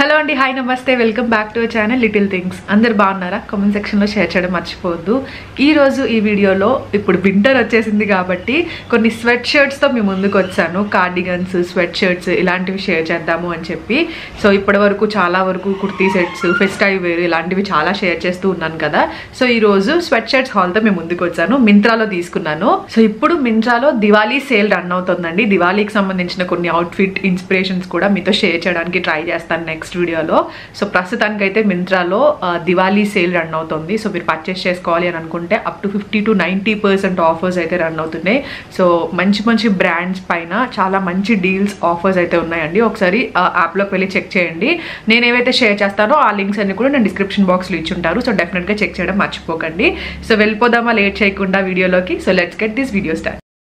hello అండి hi namaste welcome back to our channel little things అందరు బాగున్నారా కామెంట్ సెక్షన్లో షేర్ చేయడం మర్చిపోవద్దు ఈ రోజు ఈ వీడియోలో ఇప్పుడు వింటర్ వచ్చేసింది కాబట్టి కొన్ని స్వెట్ షర్ట్స్తో మీ ముందుకు వచ్చాను కార్డిగన్స్ స్వెట్ షర్ట్స్ ఇలాంటివి షేర్ చేద్దాము అని చెప్పి సో ఇప్పటి వరకు చాలా వరకు కుర్తీ సెట్స్ ఫెస్టైవ్ వేర్ ఇలాంటివి చాలా షేర్ చేస్తూ ఉన్నాను కదా సో ఈ రోజు స్వెట్ షర్ట్స్ హాల్తో మేము ముందుకు వచ్చాను మింత్రాలో తీసుకున్నాను సో ఇప్పుడు మింత్రాలో దివాళీ సేల్ రన్ అవుతుందండి దివాళీకి సంబంధించిన కొన్ని అవుట్ఫిట్ ఇన్స్పిరేషన్స్ కూడా మీతో షేర్ చేయడానికి ట్రై చేస్తాను నెక్స్ట్ వీడియోలో సో ప్రస్తుతానికి అయితే మింత్రాలో ఆ, దివాళీ సేల్ రన్ అవుతుంది సో మీరు పర్చేస్ చేసుకోవాలి అని అనుకుంటే up to fifty to ninety percent offers అయితే రన్ అవుతున్నాయి సో మంచి మంచి బ్రాండ్స్ పైన చాలా మంచి డీల్స్ ఆఫర్స్ అయితే ఉన్నాయండి ఒకసారి ఆ యాప్లోకి వెళ్ళి చెక్ చేయండి నేను ఏవైతే షేర్ చేస్తానో ఆ లింక్స్ అన్ని కూడా నేను డిస్క్రిప్షన్ బాక్స్లో ఇచ్చుంటారు సో డెఫినెట్గా చెక్ చేయడం మర్చిపోకండి సో వెళ్ళిపోదామా లేట్ చేయకుండా వీడియోలోకి so let's get this video start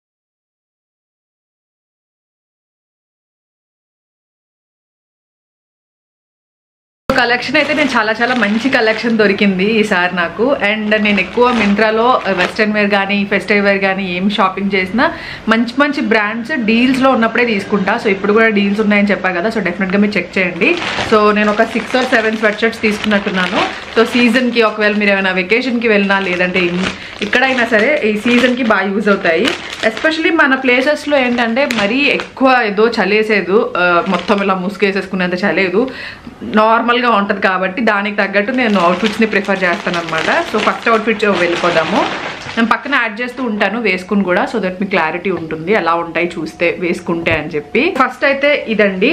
collection అయితే నేను చాలా చాలా మంచి కలెక్షన్ దొరికింది ఈసారి నాకు అండ్ నేను ఎక్కువ మింత్రాలో వెస్ట్రన్ వేర్ కానీ ఫెస్టివ్ వేర్ కానీ ఏం షాపింగ్ చేసినా మంచి మంచి బ్రాండ్స్ డీల్స్లో ఉన్నప్పుడే తీసుకుంటా సో ఇప్పుడు కూడా డీల్స్ ఉన్నాయని చెప్పాను కదా సో డెఫినెట్గా మీరు చెక్ చేయండి సో నేను ఒక six or seven sweatshirts తీసుకున్నట్టున్నాను సో సీజన్కి ఒకవేళ మీరు ఏమైనా వెకేషన్కి వెళ్ళినా లేదంటే ఇన్- ఇక్కడైనా సరే ఈ సీజన్కి బాగా యూజ్ అవుతాయి ఎస్పెషలీ మన ప్లేసెస్లో ఏంటంటే మరీ ఎక్కువ ఏదో చలేసేదు ఆ, మొత్తం ఇలా ముసుగేసేసుకునేంత చలేదు నార్మల్గా ఉంటుంది కాబట్టి దానికి తగ్గట్టు నేను అవుట్ఫిట్స్ని ప్రిఫర్ చేస్తాను అనమాట సో ఫస్ట్ అవుట్ఫిట్ వెళ్ళిపోదాము నేను పక్కన యాడ్ చేస్తూ ఉంటాను వేసుకుని కూడా సో దట్ మీకు క్లారిటీ ఉంటుంది ఎలా ఉంటాయి చూస్తే వేసుకుంటే అని చెప్పి ఫస్ట్ అయితే ఇదండి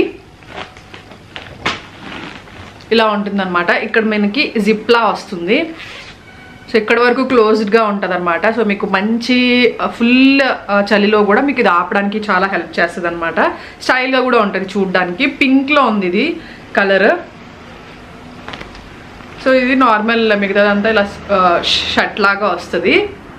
ఇలా ఉంటుందన్నమాట ఇక్కడ మనకి జిప్లా వస్తుంది సో ఇక్కడ వరకు క్లోజ్డ్గా ఉంటుంది అనమాట సో మీకు మంచి ఫుల్ చలిలో కూడా మీకు ఇది ఆపడానికి చాలా హెల్ప్ చేస్తుంది అనమాట స్టైల్గా కూడా ఉంటుంది చూడడానికి పింక్లో ఉంది ఇది కలర్ సో ఇది నార్మల్ మిగతాదంతా ఇలా షర్ట్ లాగా వస్తుంది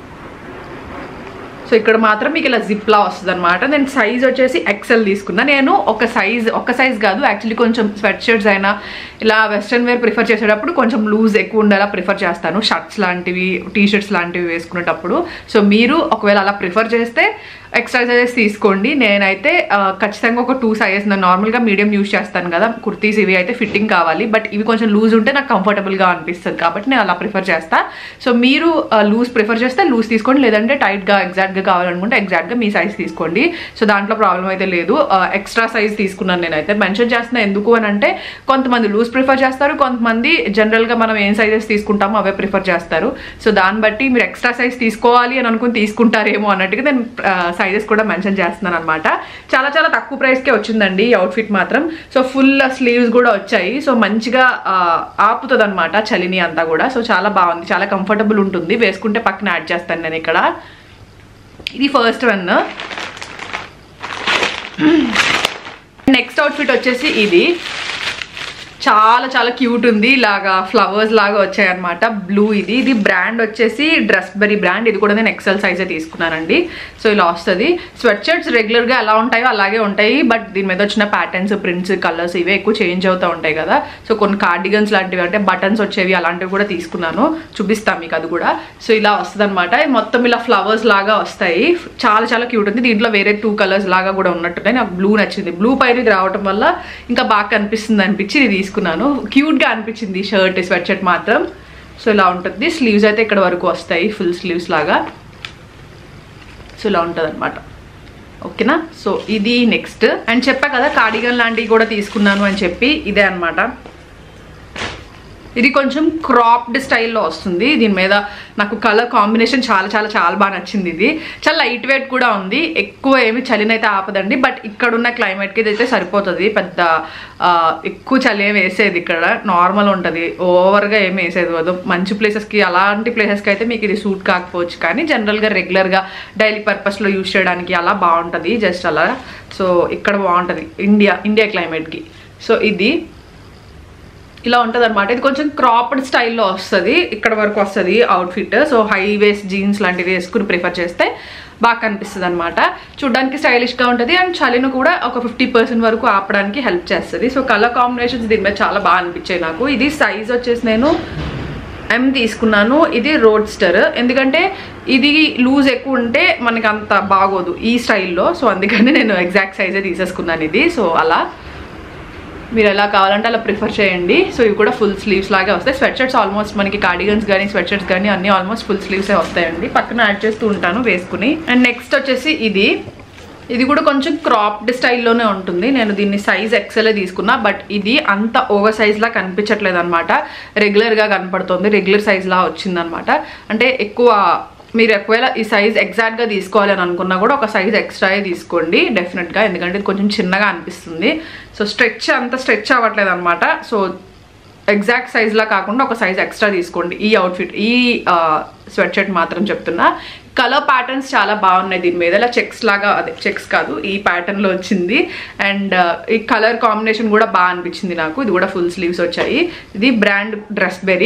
సో ఇక్కడ మాత్రం మీకు ఇలా జిప్లా వస్తుంది అనమాట నేను సైజ్ వచ్చేసి ఎక్సెల్ తీసుకున్నా నేను ఒక సైజ్ ఒక సైజ్ కాదు యాక్చువల్లీ కొంచెం స్వెట్ షర్ట్స్ అయినా ఇలా వెస్ట్రన్ వేర్ ప్రిఫర్ చేసేటప్పుడు కొంచెం లూజ్ ఎక్కువ ఉండేలా ప్రిఫర్ చేస్తాను షర్ట్స్ లాంటివి టీ షర్ట్స్ లాంటివి వేసుకునేటప్పుడు సో మీరు ఒకవేళ అలా ప్రిఫర్ చేస్తే ఎక్స్ట్రా సైజెస్ తీసుకోండి నేనైతే ఆ, ఖచ్చితంగా ఒక టూ సైజెస్ నేను నార్మల్గా మీడియం యూస్ చేస్తాను కదా కుర్తీస్ ఇవి అయితే ఫిట్టింగ్ కావాలి బట్ ఇవి కొంచెం లూజ్ ఉంటే నాకు కంఫర్టబుల్గా అనిపిస్తుంది కాబట్టి నేను అలా ప్రిఫర్ చేస్తా సో మీరు లూజ్ ప్రిఫర్ చేస్తే లూజ్ తీసుకోండి లేదంటే టైట్గా ఎగ్జాక్ట్గా కావాలనుకుంటే ఎగ్జాక్ట్గా మీ సైజ్ తీసుకోండి సో దాంట్లో ప్రాబ్లం అయితే లేదు ఎక్స్ట్రా సైజ్ తీసుకున్నాను నేనైతే మెన్షన్ చేస్తున్నా ఎందుకు అని అంటే కొంతమంది లూజ్ ప్రిఫర్ చేస్తారు కొంతమంది జనరల్గా మనం ఏం సైజెస్ తీసుకుంటామో అవే ప్రిఫర్ చేస్తారు సో దాన్ని బట్టి మీరు ఎక్స్ట్రా సైజ్ తీసుకోవాలి అని అనుకుని తీసుకుంటారేమో అన్నట్టుగా నేను సైజెస్ కూడా మెన్షన్ చేస్తున్నాను అనమాట చాలా చాలా తక్కువ ప్రైస్కే వచ్చిందండి ఈ అవుట్ఫిట్ మాత్రం సో ఫుల్ స్లీవ్స్ కూడా వచ్చాయి సో మంచిగా ఆపుతుంది అనమాట చలిని అంతా కూడా సో చాలా బాగుంది చాలా కంఫర్టబుల్ ఉంటుంది వేసుకుంటే పక్కన యాడ్ చేస్తాను నేను ఇక్కడ ఇది ఫస్ట్ వన్ నెక్స్ట్ అవుట్ఫిట్ వచ్చేసి ఇది చాలా చాలా క్యూట్ ఉంది ఇలాగా ఫ్లవర్స్ లాగా వచ్చాయన్నమాట బ్లూ ఇది ఇది బ్రాండ్ వచ్చేసి డ్రెస్ బెరీ బ్రాండ్ ఇది కూడా నేను ఎక్సెల్ సైజే తీసుకున్నానండి సో ఇలా వస్తుంది స్వెట్ షర్ట్స్ రెగ్యులర్గా ఎలా ఉంటాయో అలాగే ఉంటాయి బట్ దీని మీద వచ్చిన ప్యాటర్న్స్ ప్రింట్స్ కలర్స్ ఇవే ఎక్కువ చేంజ్ అవుతూ ఉంటాయి కదా సో కొన్ని కార్డిగన్స్ లాంటివి అంటే బటన్స్ వచ్చేవి అలాంటివి కూడా తీసుకున్నాను చూపిస్తాను మీకు అది కూడా సో ఇలా వస్తుంది అనమాట మొత్తం ఇలా ఫ్లవర్స్ లాగా వస్తాయి చాలా చాలా క్యూట్ ఉంది దీంట్లో వేరే టూ కలర్స్ లాగా కూడా ఉన్నట్టున్నాయి నాకు బ్లూ నచ్చింది బ్లూ పైన ఇది రావటం వల్ల ఇంకా బాగా కనిపిస్తుంది అనిపించి ఇది తీసుకున్నాను క్యూట్గా అనిపించింది షర్ట్ స్వెట్ షర్ట్ మాత్రం సో ఇలా ఉంటుంది స్లీవ్స్ అయితే ఇక్కడ వరకు వస్తాయి ఫుల్ స్లీవ్స్ లాగా సో ఇలా ఉంటుంది అనమాట ఓకేనా సో ఇది నెక్స్ట్ అండ్ చెప్పా కదా కార్డిగన్ లాంటివి కూడా తీసుకున్నాను అని చెప్పి ఇదే అన్నమాట ఇది కొంచెం క్రాప్డ్ స్టైల్లో వస్తుంది దీని మీద నాకు కలర్ కాంబినేషన్ చాలా చాలా చాలా బాగా నచ్చింది ఇది చాలా లైట్ వెయిట్ కూడా ఉంది ఎక్కువ ఏమి చలినైతే ఆపదండి బట్ ఇక్కడ ఉన్న క్లైమేట్కి ఇదైతే సరిపోతుంది పెద్ద ఆ, ఎక్కువ చలి ఏమి వేసేది ఇక్కడ నార్మల్ ఉంటుంది ఓవర్గా ఏమి వేసేది కాదు మంచి ప్లేసెస్కి అలాంటి ప్లేసెస్కి అయితే మీకు ఇది సూట్ కాకపోవచ్చు కానీ జనరల్గా రెగ్యులర్గా డైలీ పర్పస్లో యూస్ చేయడానికి అలా బాగుంటుంది జస్ట్ అలా సో ఇక్కడ బాగుంటుంది ఇండియా ఇండియా క్లైమేట్కి సో ఇది ఇలా ఉంటుంది అనమాట ఇది కొంచెం క్రాప్డ్ స్టైల్లో వస్తుంది ఇక్కడ వరకు వస్తుంది outfit so high waist jeans లాంటివి వేసుకుని ప్రిఫర్ చేస్తే బాగా కనిపిస్తుంది అనమాట చూడడానికి స్టైలిష్గా ఉంటుంది అండ్ చలిని కూడా ఒక ఫిఫ్టీ పర్సెంట్ వరకు ఆపడానికి హెల్ప్ చేస్తుంది సో కలర్ కాంబినేషన్స్ దీని మీద చాలా బాగా అనిపించాయి నాకు ఇది సైజ్ వచ్చేసి నేను ఎం తీసుకున్నాను ఇది రోడ్స్టర్ ఎందుకంటే ఇది లూజ్ ఎక్కువ ఉంటే మనకి అంత బాగోదు ఈ స్టైల్లో సో అందుకని నేను ఎగ్జాక్ట్ సైజే తీసేసుకున్నాను ఇది సో అలా మీరు ఎలా కావాలంటే అలా ప్రిఫర్ చేయండి సో ఇవి కూడా ఫుల్ స్లీవ్స్ లాగే వస్తాయి స్వెట్ షర్ట్స్ ఆల్మోస్ట్ మనకి కార్డిగన్స్ కానీ స్వెట్ షర్ట్స్ కానీ అన్ని ఆల్మోస్ట్ ఫుల్ స్లీవ్సే వస్తాయండి పక్కన యాడ్ చేస్తూ ఉంటాను వేసుకుని అండ్ నెక్స్ట్ వచ్చేసి ఇది ఇది కూడా కొంచెం క్రాప్డ్ స్టైల్లోనే ఉంటుంది నేను దీన్ని సైజ్ ఎక్సెల్ తీసుకున్నా బట్ ఇది అంత ఓవర్ సైజ్ లా కనిపించట్లేదు అనమాట రెగ్యులర్గా కనపడుతుంది రెగ్యులర్ సైజ్ లా వచ్చిందనమాట అంటే ఎక్కువ మీరు ఒకవేళ ఈ సైజ్ ఎగ్జాక్ట్గా తీసుకోవాలి అని అనుకున్నా కూడా ఒక సైజ్ ఎక్స్ట్రా తీసుకోండి డెఫినెట్గా ఎందుకంటే ఇది కొంచెం చిన్నగా అనిపిస్తుంది సో స్ట్రెచ్ అంత స్ట్రెచ్ అవ్వట్లేదు అనమాట సో ఎగ్జాక్ట్ సైజ్లా కాకుండా ఒక సైజ్ ఎక్స్ట్రా తీసుకోండి ఈ అవుట్ఫిట్ ఈ స్వెట్ షర్ట్ మాత్రం చెప్తున్నా కలర్ ప్యాటర్న్స్ చాలా బాగున్నాయి దీని మీద ఇలా చెక్స్ లాగా అదే చెక్స్ కాదు ఈ ప్యాటర్న్లో వచ్చింది అండ్ ఈ కలర్ కాంబినేషన్ కూడా బాగా అనిపించింది నాకు ఇది కూడా ఫుల్ స్లీవ్స్ వచ్చాయి ఇది బ్రాండ్ డ్రెస్ బెరీ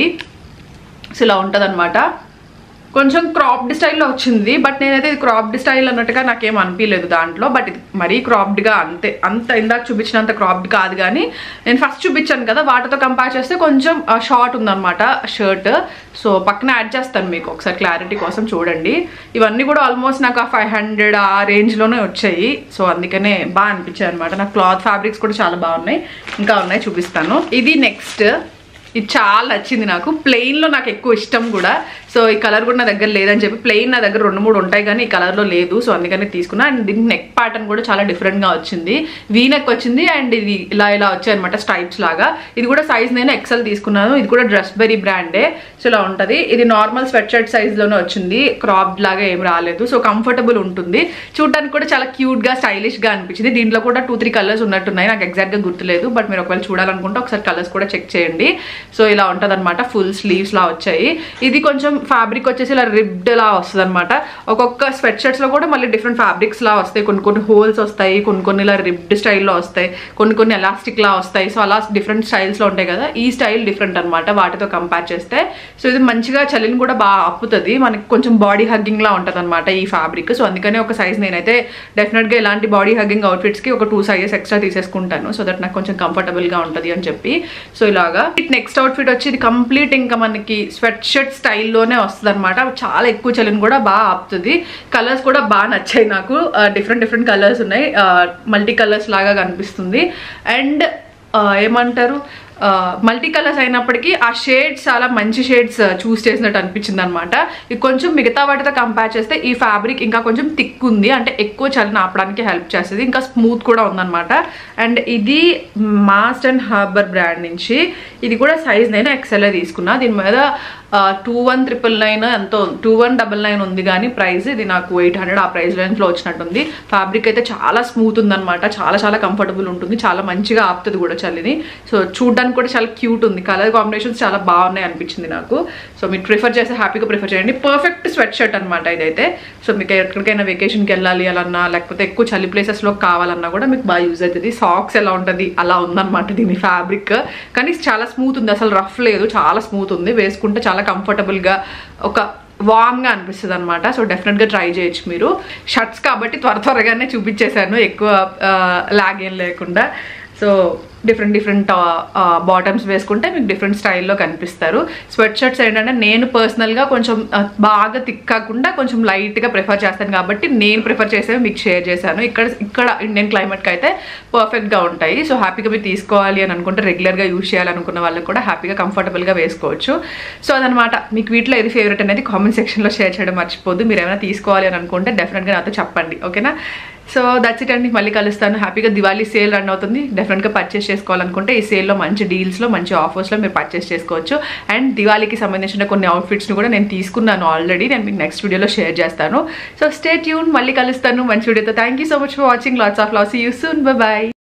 సో ఇలా ఉంటుంది కొంచెం క్రాప్డ్ స్టైల్లో వచ్చింది బట్ నేనైతే ఇది క్రాప్డ్ స్టైల్ అన్నట్టుగా నాకేం అనిపించలేదు దాంట్లో బట్ ఇది మరీ క్రాప్డ్గా అంతే అంత ఇందాక చూపించినంత క్రాప్డ్ కాదు కానీ నేను ఫస్ట్ చూపించాను కదా వాటితో కంపేర్ చేస్తే కొంచెం షార్ట్ ఉందన్నమాట షర్ట్ సో పక్కన యాడ్ చేస్తాను మీకు ఒకసారి క్లారిటీ కోసం చూడండి ఇవన్నీ కూడా ఆల్మోస్ట్ నాకు ఆ ఫైవ్ హండ్రెడ్ ఆ రేంజ్లోనే వచ్చాయి సో అందుకనే బాగా అనిపించాయి అనమాట నాకు క్లాత్ ఫ్యాబ్రిక్స్ కూడా చాలా బాగున్నాయి ఇంకా ఉన్నాయి చూపిస్తాను ఇది నెక్స్ట్ ఇది చాలా నచ్చింది నాకు ప్లెయిన్లో నాకు ఎక్కువ ఇష్టం కూడా సో ఈ కలర్ కూడా నా దగ్గర లేదని చెప్పి ప్లెయిన్ నా దగ్గర రెండు మూడు ఉంటాయి కానీ ఈ కలర్లో లేదు సో అందుకని తీసుకున్నా అండ్ దీని నెక్ ప్యాటర్న్ కూడా చాలా డిఫరెంట్గా వచ్చింది వీ నెక్ వచ్చింది అండ్ ఇది ఇలా ఇలా వచ్చాయి అనమాట స్ట్రైప్స్ లాగా ఇది కూడా సైజ్ నేను ఎక్సెల్ తీసుకున్నాను ఇది కూడా డ్రెస్ బెరీ బ్రాండే సో ఇలా ఉంటుంది ఇది నార్మల్ స్వెట్ షర్ట్ సైజ్లోనే వచ్చింది క్రాప్ లాగా ఏం రాలేదు సో కంఫర్టబుల్ ఉంటుంది చూడడానికి కూడా చాలా క్యూట్గా స్టైలిష్గా అనిపించింది దీంట్లో కూడా టూ త్రీ కలర్స్ ఉన్నట్టున్నాయి నాకు ఎగ్జాక్ట్గా గుర్తులేదు బట్ మీరు ఒకవేళ చూడాలనుకుంటే ఒకసారి కలర్స్ కూడా చెక్ చేయండి సో ఇలా ఉంటుంది అనమాట ఫుల్ స్లీవ్స్ లా వచ్చాయి ఇది కొంచెం ఫ్యాబ్రిక్ వచ్చేసి ఇలా రిబ్డ్ లా వస్తుంది అనమాట ఒక్కొక్క స్వెట్ షర్ట్స్ లో కూడా మళ్ళీ డిఫరెంట్ ఫ్యాబ్రిక్స్ లా వస్తాయి కొన్ని కొన్ని హోల్స్ వస్తాయి కొన్ని కొన్ని ఇలా రిబ్డ్ స్టైల్లో వస్తాయి కొన్ని కొన్ని ఎలాస్టిక్ లా వస్తాయి సో అలా డిఫరెంట్ స్టైల్స్ లో ఉంటాయి కదా ఈ స్టైల్ డిఫరెంట్ అనమాట వాటితో కంపేర్ చేస్తే సో ఇది మంచిగా చలిని కూడా బాగా ఆపుతుంది మనకి కొంచెం బాడీ హగ్గింగ్ లా ఉంటుంది అనమాట ఈ ఫ్యాబ్రిక్ సో అందుకనే ఒక సైజ్ నేనైతే డెఫినెట్ గా ఇలాంటి బాడీ హగ్గింగ్ అవుట్ఫిట్స్ కి ఒక టూ సైజెస్ ఎక్స్ట్రా తీసేసుకుంటాను సో దట్ నాకు కొంచెం కంఫర్టబుల్ గా ఉంటుంది అని చెప్పి సో ఇలాగా నెక్స్ట్ అవుట్ఫిట్ వచ్చి ఇది కంప్లీట్ ఇంకా మనకి స్వెట్ షర్ట్ స్టైల్లోనే వస్తుంది అనమాట చాలా ఎక్కువ చలిని కూడా బాగా ఆపుతుంది కలర్స్ కూడా బాగా నచ్చాయి నాకు డిఫరెంట్ డిఫరెంట్ కలర్స్ ఉన్నాయి మల్టీ కలర్స్ లాగా కనిపిస్తుంది అండ్ ఏమంటారు మల్టీ కలర్స్ అయినప్పటికీ ఆ షేడ్స్ చాలా మంచి షేడ్స్ చూస్ చేసినట్టు అనిపించింది అనమాట ఇది కొంచెం మిగతా వాటితో కంపేర్ చేస్తే ఈ ఫ్యాబ్రిక్ ఇంకా కొంచెం థిక్ ఉంది అంటే ఎక్కువ చలిని ఆపడానికి హెల్ప్ చేస్తుంది ఇంకా స్మూత్ కూడా ఉందన్నమాట అండ్ ఇది మాస్ట్ అండ్ హార్బర్ బ్రాండ్ నుంచి ఇది కూడా సైజ్ నేను ఎక్సెల్ తీసుకున్నా దీని మీద టూ వన్ ట్రిపుల్ నైన్ ఎంతో టూ వన్ డబల్ నైన్ ఉంది కానీ ప్రైస్ ఇది నాకు ఎయిట్ హండ్రెడ్ ఆ ప్రైస్ రేంజ్లో వచ్చినట్టుంది ఫ్యాబ్రిక్ అయితే చాలా స్మూత్ ఉందన్నమాట చాలా చాలా కంఫర్టబుల్ ఉంటుంది చాలా మంచిగా ఆపుతుంది కూడా చలిని సో చూడడానికి కూడా చాలా క్యూట్ ఉంది కలర్ కాంబినేషన్స్ చాలా బాగున్నాయి అనిపించింది నాకు సో మీరు ప్రిఫర్ చేస్తే హ్యాపీగా ప్రిఫర్ చేయండి పర్ఫెక్ట్ స్వెట్ షర్ట్ అనమాట ఇదైతే సో మీకు ఎక్కడికైనా వెకేషన్కి వెళ్ళాలి అలన్నా లేకపోతే ఎక్కువ చలి ప్లేసెస్లో కావాలన్నా కూడా మీకు బాగా యూజ్ అవుతుంది సాక్స్ ఎలా ఉంటుంది అలా ఉందన్నమాట దీని ఫ్యాబ్రిక్ కానీ చాలా స్మూత్ ఉంది అసలు రఫ్ లేదు చాలా స్మూత్ ఉంది వేసుకుంటే చాలా కంఫర్టబుల్గా ఒక వామ్గా అనిపిస్తుంది అనమాట సో డెఫినెట్గా ట్రై చేయొచ్చు మీరు షర్ట్స్ కాబట్టి త్వర త్వరగానే చూపించేశాను ఎక్కువ లాగ్ ఏం లేకుండా సో డిఫరెంట్ డిఫరెంట్ బాటమ్స్ వేసుకుంటే మీకు డిఫరెంట్ స్టైల్లో కనిపిస్తారు స్వెట్ షర్ట్స్ ఏంటంటే నేను పర్సనల్గా కొంచెం ఆ, బాగా తిక్కకుండా కొంచెం లైట్గా ప్రిఫర్ చేస్తాను కాబట్టి నేను ప్రిఫర్ చేసేవి మీకు షేర్ చేశాను ఇక్కడ ఇక్కడ ఇండియన్ క్లైమేట్కి అయితే పర్ఫెక్ట్గా ఉంటాయి సో హ్యాపీగా మీరు తీసుకోవాలి అని అనుకుంటే రెగ్యులర్గా యూజ్ చేయాలనుకున్న వాళ్ళకి కూడా హ్యాపీగా కంఫర్టబుల్గా వేసుకోవచ్చు సో అదనమాట మీకు వీటిలో ఏది ఫేవరెట్ అనేది కామెంట్ సెక్షన్లో షేర్ చేయడం మర్చిపోద్దు మీరు ఏమైనా తీసుకోవాలి అని అనుకుంటే డెఫినెట్గా నాతో చెప్పండి ఓకేనా సో దట్స్ ఇట్ అండి మళ్ళీ కలుస్తాను హ్యాపీగా దివాళీ సేల్ రన్ అవుతుంది డెఫినెట్గా పర్చేస్ చేసుకోవాలనుకుంటే ఈ సేల్లో మంచి డీల్స్లో మంచి ఆఫర్స్లో మీరు పర్చేస్ చేసుకోవచ్చు అండ్ దివాళీకి సంబంధించిన కొన్ని అవుట్ఫిట్స్ని కూడా నేను తీసుకున్నాను ఆల్రెడీ నేను మీకు నెక్స్ట్ వీడియోలో షేర్ చేస్తాను సో స్టే ట్యూన్ మళ్ళీ కలుస్తాను మంచి వీడియోతో thank you so much for watching lots of love see you soon by